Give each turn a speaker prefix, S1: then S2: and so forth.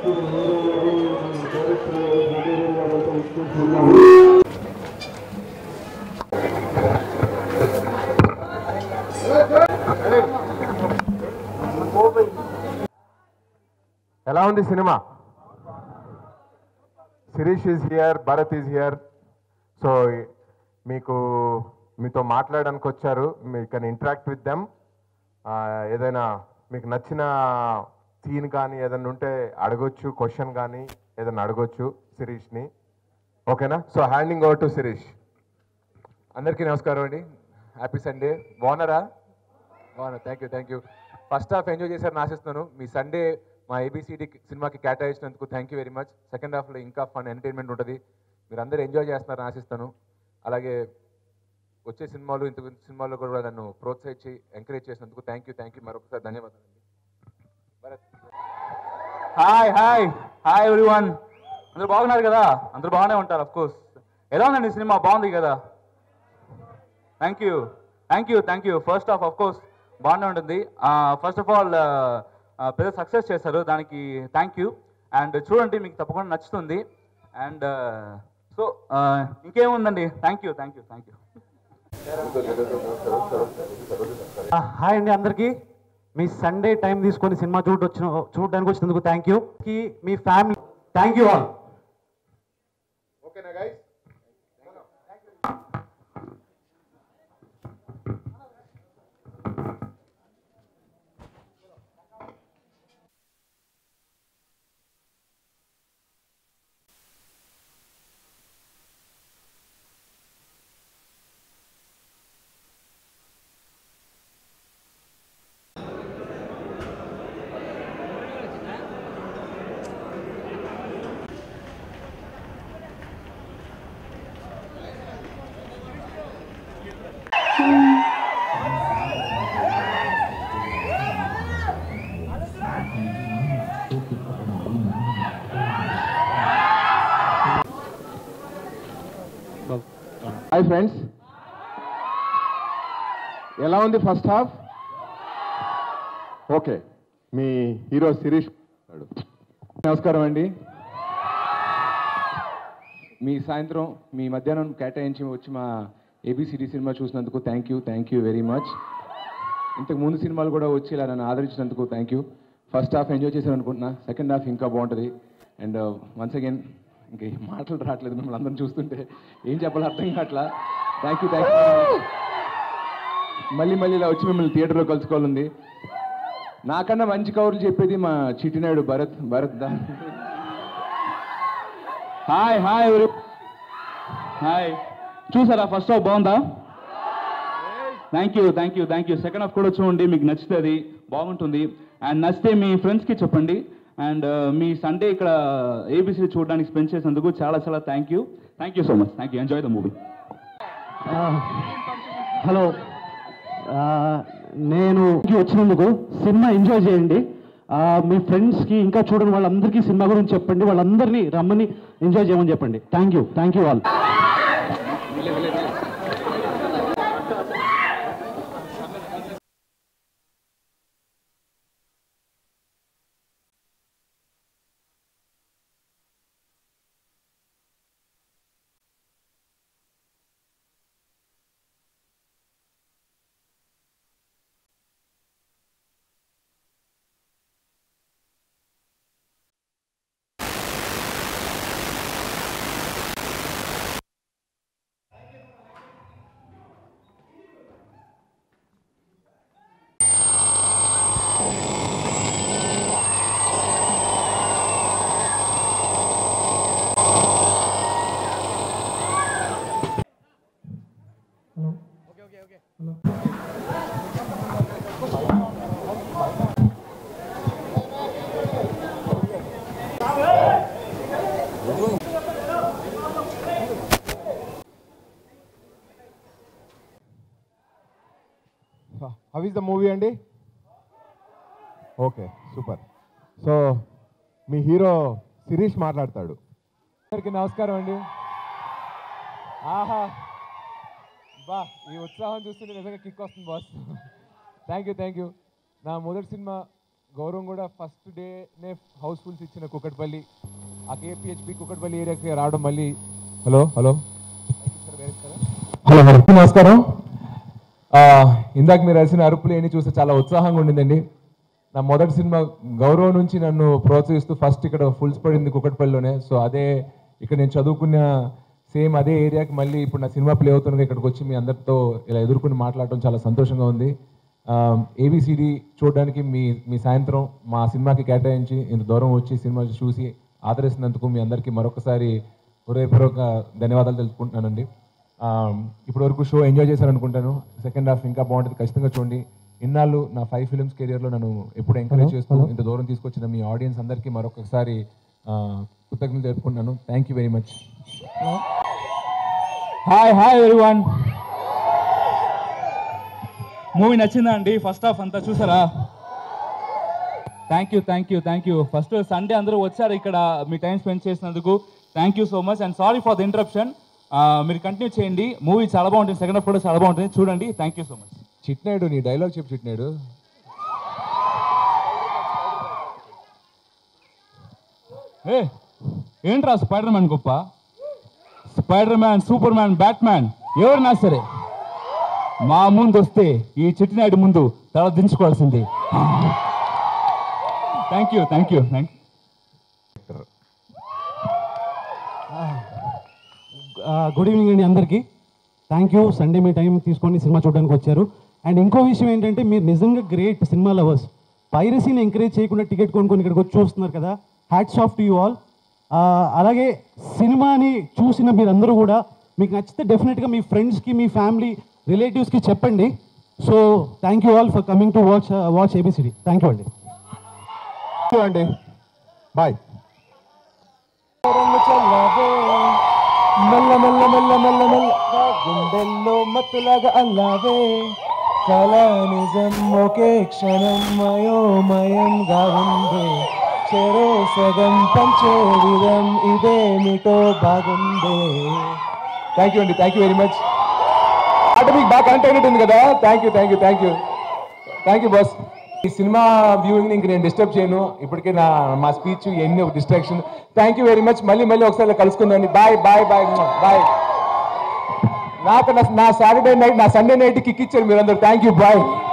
S1: ఎలా ఉంది cinema Sirish is here Bharat is here so మీకు మీతో మాట్లాడడానికి వచ్చారు మీ కెన్ ఇంటరాక్ట్ విత్ దెమ్ ఏదైనా మీకు నచ్చిన సీన్ కానీ ఏదైనా ఉంటే అడగొచ్చు క్వశ్చన్ కానీ ఏదైనా అడగొచ్చు శిరీష్ని ఓకేనా so handing over to Sirish
S2: అందరికీ నమస్కారం అండి హ్యాపీ సండే బాగున్నారా బాగున్నా thank you thank you first half enjoy చేశారని ఆశిస్తున్నాను మీ సండే మా ఏబిసిడి సినిమాకి కేటాయించినందుకు thank you very much second హాఫ్లో ఇంకా ఫన్ ఎంటర్టైన్మెంట్ ఉంటుంది మీరు అందరూ ఎంజాయ్ చేస్తున్నారని ఆశిస్తాను అలాగే వచ్చే సినిమాలు ఇంత సినిమాల్లో కూడా నన్ను ప్రోత్సహించి ఎంకరేజ్ చేసినందుకు థ్యాంక్ యూ థ్యాంక్ యూ మరొకసారి ధన్యవాదాలు Bharat
S3: hi hi hi everyone అందరూ బాగున్నారు కదా అందరూ బాగానే ఉంటారు అఫ్ కోర్స్ ఎలా ఉందండి సినిమా బాగుంది కదా thank you thank you thank you first of of course బాగానే ఉంటుంది ఫస్ట్ ఆఫ్ ఆల్ పెద్ద సక్సెస్ చేశారు దానికి థ్యాంక్ యూ అండ్ చూడండి మీకు తప్పకుండా నచ్చుతుంది అండ్ సో ఇంకేముందండి thank you thank you thank you
S4: hi అండి అందరికీ మీ సండే టైం తీసుకొని సినిమా చూడ వచ్చిన చూడడానికి వచ్చినందుకు థ్యాంక్ యూ మీ ఫ్యామిలీ థ్యాంక్ యూ ఆల్
S1: ఓకేనా గైస్ హాయ్ ఫ్రెండ్స్ ఎలా ఉంది ఫస్ట్ హాఫ్ ఓకే మీ హీరో శిరీష్
S5: నమస్కారం అండి మీ సాయంత్రం మీ మధ్యాహ్నం కేటాయించి వచ్చి మా ఏబిసిడి సినిమా చూసినందుకు thank you thank you very much ఇంతకు ముందు సినిమాలు కూడా వచ్చి ఇలా నన్ను ఆదరించినందుకు thank you first half enjoy చేశాను అనుకుంటున్నా సెకండ్ హాఫ్ ఇంకా బాగుంటుంది అండ్ వన్స్ అగైన్ ఇంక ఈ మాటలు రావట్లేదు మిమ్మల్ని అందరం చూస్తుంటే ఏం చెప్పాలో అర్థం కావట్లా థ్యాంక్ యూ థ్యాంక్ యూ మళ్ళీ మళ్ళీ ఇలా వచ్చి మిమ్మల్ని థియేటర్లో కలుసుకోవాలంది నాకన్నా మంచి కవర్లు చెప్పేది మా చిట్టినాయుడు భరత్ భరత్ దా
S3: హాయ్ హాయ్ ఎవరు హాయ్ చూసారా ఫస్ట్ హాఫ్ బాగుందా thank you thank you thank you second half కూడా చూడండి మీకు నచ్చుతుంది బాగుంటుంది అండ్ నచ్చితే మీ ఫ్రెండ్స్కి చెప్పండి అండ్ మీ సండే ఇక్కడ ఏబిసి చూడడానికి స్పెండ్ చేసినందుకు చాలా చాలా thank you thank you so much thank you enjoy the movie
S4: hello నేను వచ్చినందుకు సినిమా ఎంజాయ్ చేయండి ఆ, మీ ఫ్రెండ్స్కి ఇంకా చూడని వాళ్ళందరికీ సినిమా గురించి చెప్పండి వాళ్ళందరినీ రమ్మని ఎంజాయ్ చేయమని చెప్పండి thank you thank you all
S1: how is the movie అండి ఓకే సూపర్ సో మీ హీరో శిరీష్ మాట్లాడతాడు
S6: అందరికి నమస్కారం అండి ఆహా బా ఈ ఉత్సాహం చూస్తుంటే నిజంగా కిక్ వస్తుంది boss thank you thank you నా మొదటి సినిమా గౌరవం కూడా ఫస్ట్ డేనే హౌస్ఫుల్స్ ఇచ్చిన కుక్కట్పల్లి ఆ కేపిహెచ్పి కుక్కట్పల్లి ఏరియాకి రావడం మళ్ళీ హలో హలో హలో హలో నమస్కారం ఆ, ఇందాక మీరు వేసిన అరుపులు ఏంటి చూస్తే చాలా ఉత్సాహంగా ఉండిందండి నా మొదటి సినిమా గౌరవం నుంచి నన్ను ప్రోత్సహిస్తూ ఫస్ట్ ఇక్కడ ఫుల్స్ పడింది కుక్కట్పల్లిలోనే సో అదే ఇక్కడ నేను చదువుకున్న సేమ్ అదే ఏరియాకి మళ్ళీ ఇప్పుడు నా సినిమా ప్లే అవుతున్నది ఇక్కడికి వచ్చి మీ అందరితో ఇలా ఎదుర్కొని మాట్లాడటం చాలా సంతోషంగా ఉంది ఏబిసిడి చూడడానికి మీ మీ సాయంత్రం మా సినిమాకి కేటాయించి ఇంత దూరం వచ్చి సినిమా చూసి ఆదరిస్తున్నందుకు మీ అందరికీ మరొకసారి హృదయపూర్వక ధన్యవాదాలు తెలుపుకుంటున్నానండి ఆ, ఇప్పటి వరకు షో ఎంజాయ్ చేశారనుకుంటాను సెకండ్ హాఫ్ ఇంకా బాగుంటుంది ఖచ్చితంగా చూడండి ఇన్నాళ్ళు నా ఫైవ్ ఫిల్మ్స్ కెరియర్లో నన్ను ఎప్పుడు ఎంకరేజ్ చేస్తూ ఇంత దూరం తీసుకొచ్చిన మీ ఆడియన్స్ అందరికీ మరొకసారి ఆ, కృతజ్ఞతలు తెలుపుకుంటున్నాను thank you very much
S3: hi hi everyone movie నచ్చిందా అండి ఫస్ట్ హాఫ్ అంతా చూసారా thank you thank you thank you first Sunday అందరూ వచ్చారు ఇక్కడ మీ టైం స్పెండ్ చేసినందుకు thank you so much and sorry for the interruption మీరు కంటిన్యూ చేయండి మూవీ చాలా బాగుంటుంది సెకండ్ హాఫ్ కూడా చాలా బాగుంటుంది చూడండి thank you so much
S6: Chitnaidu నీ డైలాగ్ చెప్పు చిట్నాయుడు
S3: ఏ ఏంట్రా స్పైడర్ మ్యాన్ గొప్ప Spider man super Superman Batman ఎవరినా సరే మా ముందు వస్తే ఈ చిట్టినాయుడు ముందు తల దించుకోవాల్సింది thank you thank you thank
S4: good evening అండి అందరికీ థ్యాంక్ యూ సండే మీ టైం తీసుకొని సినిమా చూడడానికి వచ్చారు అండ్ ఇంకో విషయం ఏంటంటే మీరు నిజంగా గ్రేట్ సినిమా లవర్స్ పైరసీని ఎంకరేజ్ చేయకుండా టికెట్ కొనుక్కొని ఇక్కడికి వచ్చి చూస్తున్నారు కదా hats off to you all అలాగే సినిమాని చూసిన మీరందరూ కూడా మీకు నచ్చితే డెఫినెట్గా మీ ఫ్రెండ్స్కి మీ ఫ్యామిలీ రిలేటివ్స్కి చెప్పండి so thank you all for coming to watch watch ABCD thank you అండి
S1: అండి బాయ్
S6: మెల్ల మెల్ల మెల్ల మెల్ల మెల్ల గుండెల్లో మత్తులాగా అల్లావే కళా నిజం ఒకే క్షణం మయోమయంగా ఉంది చెరో సగం పంచే విధం ఇదేమిటో బాగుంది థ్యాంక్ యూ అండి థ్యాంక్ యూ వెరీ మచ్ అంటే మీకు బాగా కనెక్ట్ అయినట్టుంది కదా thank you thank you thank you thank you boss ఈ సినిమా వ్యూయింగ్ ఇంక నేను డిస్టర్బ్ చేయను ఇప్పటికే నా మా స్పీచ్ ఎన్ని ఒక distraction thank you very much మళ్ళీ మళ్ళీ ఒకసారి కలుసుకుందండి బాయ్ బాయ్ బాయ్ బాయ్ నాకు నా- నా సాటర్డే నైట్ నా సండే నైట్ కిక్ ఇచ్చారు మీరందరూ థ్యాంక్ యూ బాయ్